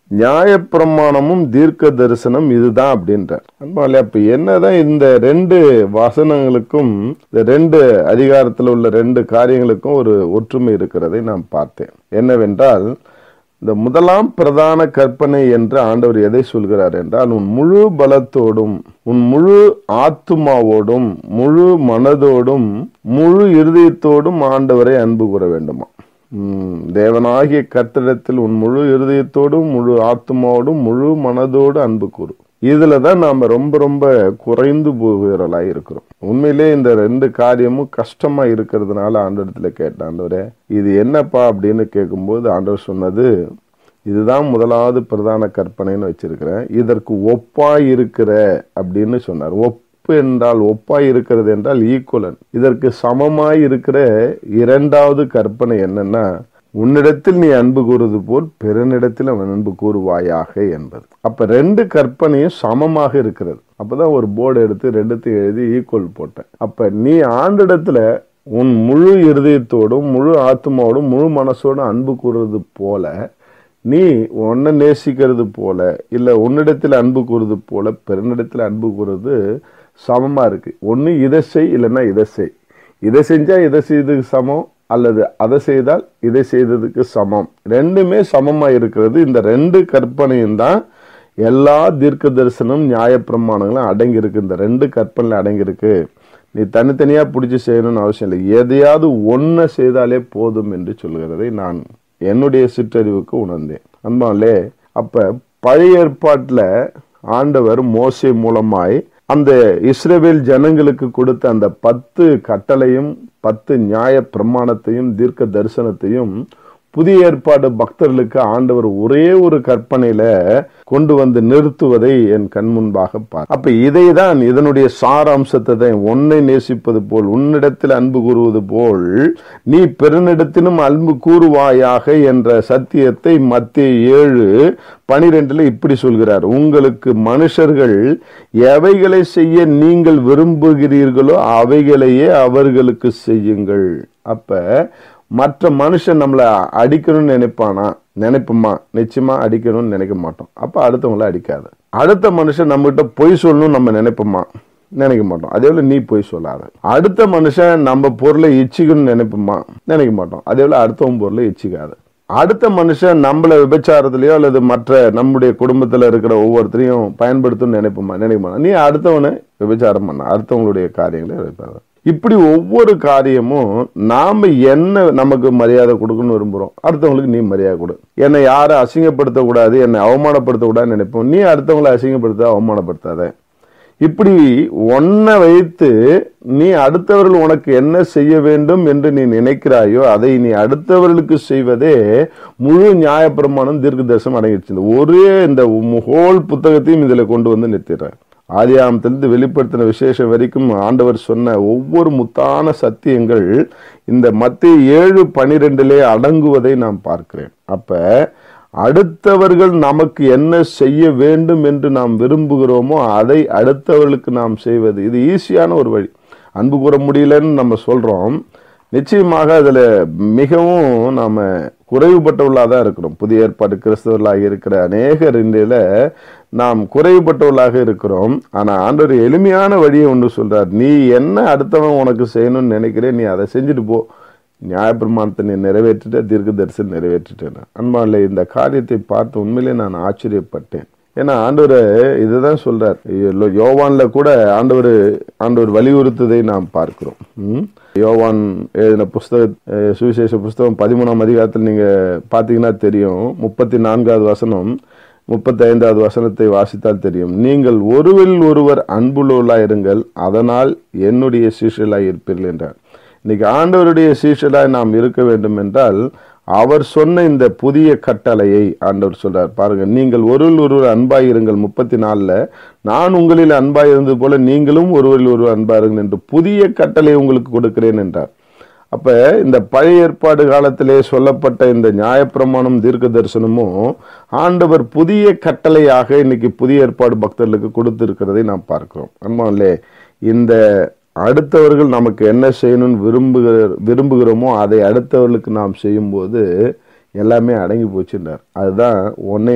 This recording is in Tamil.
நியாயப்பிரமாணமும் தீர்க்க தரிசனம் இதுதான் அப்படின்றார் அன்பாலே அப்ப என்னதான் இந்த ரெண்டு வசனங்களுக்கும் இந்த ரெண்டு அதிகாரத்தில் உள்ள ரெண்டு காரியங்களுக்கும் ஒரு ஒற்றுமை இருக்கிறதை நான் பார்த்தேன் என்னவென்றால் இந்த முதலாம் பிரதான கற்பனை என்று ஆண்டவர் எதை சொல்கிறார் என்றால் உன் முழு பலத்தோடும் உன் முழு ஆத்துமாவோடும் முழு மனதோடும் முழு இருதயத்தோடும் ஆண்டவரை அன்பு கூற வேண்டுமா உம், தேவனாகிய கர்த்தரிடத்தில் உன் முழு இருதயத்தோடும் முழு ஆத்மாவோடும் முழு மனதோடு அன்பு கூறு இதுல தான் நாம ரொம்ப ரொம்ப குறைந்து போகிறவர்களாய் இருக்கிறோம் உண்மையிலே இந்த ரெண்டு காரியமும் கஷ்டமா இருக்கிறதுனால ஆண்டவரத்துல கேட்டேன் ஆண்டவரே இது என்னப்பா அப்படின்னு கேட்கும்போது ஆண்டவர் சொன்னது இதுதான் முதலாவது பிரதான கற்பனைன்னு வச்சிருக்கிறேன் இதற்கு ஒப்பாய் இருக்கிற அப்படின்னு சொன்னார் ஒப்பு என்றால் ஒப்பாய் இருக்கிறது என்றால் ஈக்குவலன் இதற்கு சமமாய் இருக்கிற இரண்டாவது கற்பனை என்னன்னா உன்னிடத்தில் நீ அன்பு கூறுவது போல் பிறனிடத்தில் அவன் அன்பு கூறுவாயாக என்பது அப்ப ரெண்டு கற்பனையும் சமமாக இருக்கிறது அப்பதான் ஒரு போர்டு எடுத்து ரெண்டுத்தையும் எழுதி ஈக்குவல் போட்டேன் அப்ப நீ ஆண்டிடத்துல உன் முழு இருதயத்தோடும் முழு ஆத்மாவோடும் முழு மனசோடும் அன்பு கூறுறது போல நீ உன்னை நேசிக்கிறது போல இல்ல உன்னிடத்தில் அன்பு கூறுறது போல பிறனிடத்தில் அன்பு கூறுறது சமமா இருக்கு ஒண்ணு இதை செய் இல்லைன்னா இதை செய் இதை செஞ்சா இதை செய்ததுக்கு சமம் அல்லது அதை செய்தால் இதை செய்ததுக்கு சமம் ரெண்டுமே சமமா இருக்கிறது இந்த ரெண்டு கற்பனையும் தான் எல்லா தீர்க்க தரிசனம் நியாயப்பிரமாணங்களும் அடங்கி இருக்கு இந்த ரெண்டு கற்பனையில் அடங்கி இருக்கு நீ தனித்தனியா பிடிச்சி செய்யணும்னு அவசியம் இல்லை எதையாவது ஒன்றை செய்தாலே போதும் என்று சொல்கிறதை நான் என்னுடைய சிற்றறிவுக்கு உணர்ந்தேன் அன்பாலே அப்ப பழைய ஏற்பாட்டுல ஆண்டவர் மோசே மூலமாய் அந்த இஸ்ரவேல் ஜனங்களுக்கு கொடுத்த அந்த பத்து கட்டளையும் பத்து நியாய பிரமாணத்தையும் தீர்க்க தரிசனத்தையும் புதிய ஏற்பாடு பக்தர்களுக்கு ஆண்டவர் ஒரே ஒரு கற்பனையில கொண்டு வந்து நிறுத்துவதை என் கண் முன்பாக பார் அப்ப இதை தான் இதனுடைய சாராம்சத்தை தான் உன்னை நேசிப்பது போல் உன்னிடத்தில் அன்பு கூறுவது போல் நீ பிறனிடத்திலும் அன்பு கூறுவாயாக என்ற சத்தியத்தை மத்திய ஏழு பனிரெண்டுல இப்படி சொல்கிறார் உங்களுக்கு மனுஷர்கள் எவைகளை செய்ய நீங்கள் விரும்புகிறீர்களோ அவைகளையே அவர்களுக்கு செய்யுங்கள் அப்ப மற்ற மனுஷன் நம்மளை அடிக்கணும்னு நினைப்பானா நினைப்போமா நிச்சயமா அடிக்கணும்னு நினைக்க மாட்டோம் அப்ப அடுத்தவங்கள அடிக்காத அடுத்த மனுஷன் நம்மகிட்ட பொய் சொல்லணும்னு நம்ம நினைப்போமா நினைக்க மாட்டோம் அதே போல நீ பொய் சொல்லாத அடுத்த மனுஷன் நம்ம பொருளை இச்சிக்கணும்னு நினைப்போமா நினைக்க மாட்டோம் அதே போல அடுத்தவன் பொருளை இச்சிக்காத அடுத்த மனுஷன் நம்மள விபச்சாரத்திலயோ அல்லது மற்ற நம்முடைய குடும்பத்துல இருக்கிற ஒவ்வொருத்தரையும் பயன்படுத்தணும்னு நினைப்போமா நினைக்க மாட்டோம் நீ அடுத்தவனை விபச்சாரம் பண்ண அடுத்தவங்களுடைய காரியங்களை வைப்பாத இப்படி ஒவ்வொரு காரியமும் நாம என்ன நமக்கு மரியாதை கொடுக்கணும்னு விரும்புறோம் அடுத்தவங்களுக்கு நீ மரியாதை கொடு என்னை யாரை அசிங்கப்படுத்த கூடாது என்னை அவமானப்படுத்த கூடாதுன்னு நினைப்போம் நீ அடுத்தவங்களை அசிங்கப்படுத்த அவமானப்படுத்தாத இப்படி ஒன்னை வைத்து நீ அடுத்தவர்கள் உனக்கு என்ன செய்ய வேண்டும் என்று நீ நினைக்கிறாயோ அதை நீ அடுத்தவர்களுக்கு செய்வதே முழு நியாயப்பிரமாணம் தீர்க்க தரிசனம் அடங்கிடுச்சு இந்த ஒரே இந்த ஹோல் புத்தகத்தையும் இதுல கொண்டு வந்து நிறுத்திடுறார் ஆதியாமத்திலிருந்து வெளிப்படுத்தின விசேஷம் வரைக்கும் ஆண்டவர் சொன்ன ஒவ்வொரு முத்தான சத்தியங்கள் இந்த மத்திய ஏழு பனிரெண்டிலே அடங்குவதை நான் பார்க்கிறேன் அப்ப அடுத்தவர்கள் நமக்கு என்ன செய்ய வேண்டும் என்று நாம் விரும்புகிறோமோ அதை அடுத்தவர்களுக்கு நாம் செய்வது இது ஈஸியான ஒரு வழி அன்பு கூற முடியலன்னு நம்ம சொல்றோம் நிச்சயமாக அதுல மிகவும் நாம குறைவுபட்டவர்களாக தான் இருக்கிறோம் புதிய ஏற்பாடு கிறிஸ்தவர்களாக இருக்கிற அநேகர் இன்றையில நாம் குறைவுபட்டவர்களாக இருக்கிறோம் ஆனா ஆண்டவர் எளிமையான வழியை ஒன்று சொல்றார் நீ என்ன அடுத்தவன் உனக்கு செய்யணும்னு நினைக்கிறேன் நீ அதை செஞ்சுட்டு போ நியாயப்பிரமாணத்தை நீ நிறைவேற்றிட்ட தீர்க்க தரிசனம் நிறைவேற்றிட்டேன் அன்பாலே இந்த காரியத்தை பார்த்து உண்மையிலே நான் ஆச்சரியப்பட்டேன் ஏன்னா ஆண்டவர் இதுதான் சொல்றார் யோ- யோவான்ல கூட ஆண்டவர் ஆண்டவர் வலியுறுத்ததை நாம் பார்க்கிறோம் ம்? யோவான் எழுதின புஸ்தக அஹ், சுவிசேஷ புஸ்தகம் பதிமூணாம் அதிகாரத்தில் நீங்க பாத்தீங்கன்னா தெரியும் முப்பத்தி நான்காவது வசனம் முப்பத்தி ஐந்தாவது வசனத்தை வாசித்தால் தெரியும் நீங்கள் ஒருவரில் ஒருவர் அன்புள்ளவர்களாய் இருங்கள் அதனால் என்னுடைய சீஷலாய் இருப்பீர்கள் என்றார் இன்னைக்கு ஆண்டவருடைய சீஷலாய் நாம் இருக்க வேண்டும் என்றால் அவர் சொன்ன இந்த புதிய கட்டளையை ஆண்டவர் சொல்றார் பாருங்க நீங்கள் ஒருவர் ஒருவர் அன்பாய் இருங்கள் முப்பத்தி நாலுல நான் உங்களில் அன்பாய் இருந்தது போல நீங்களும் ஒருவரில் ஒருவர் அன்பாய் இருங்கள் என்று புதிய கட்டளை உங்களுக்கு கொடுக்கிறேன் என்றார் அப்ப இந்த பழைய ஏற்பாடு காலத்திலே சொல்லப்பட்ட இந்த நியாயப்பிரமாணம் தீர்க்க தரிசனமும் ஆண்டவர் புதிய கட்டளையாக இன்னைக்கு புதிய ஏற்பாடு பக்தர்களுக்கு கொடுத்திருக்கிறதை நாம் பார்க்கிறோம் அன்பாலே இந்த அடுத்தவர்கள் நமக்கு என்ன செய்யணும்னு விரும்புகிற விரும்புகிறோமோ அதை அடுத்தவர்களுக்கு நாம் செய்யும்போது எல்லாமே அடங்கி போச்சுன்றார் அதுதான் உன்னை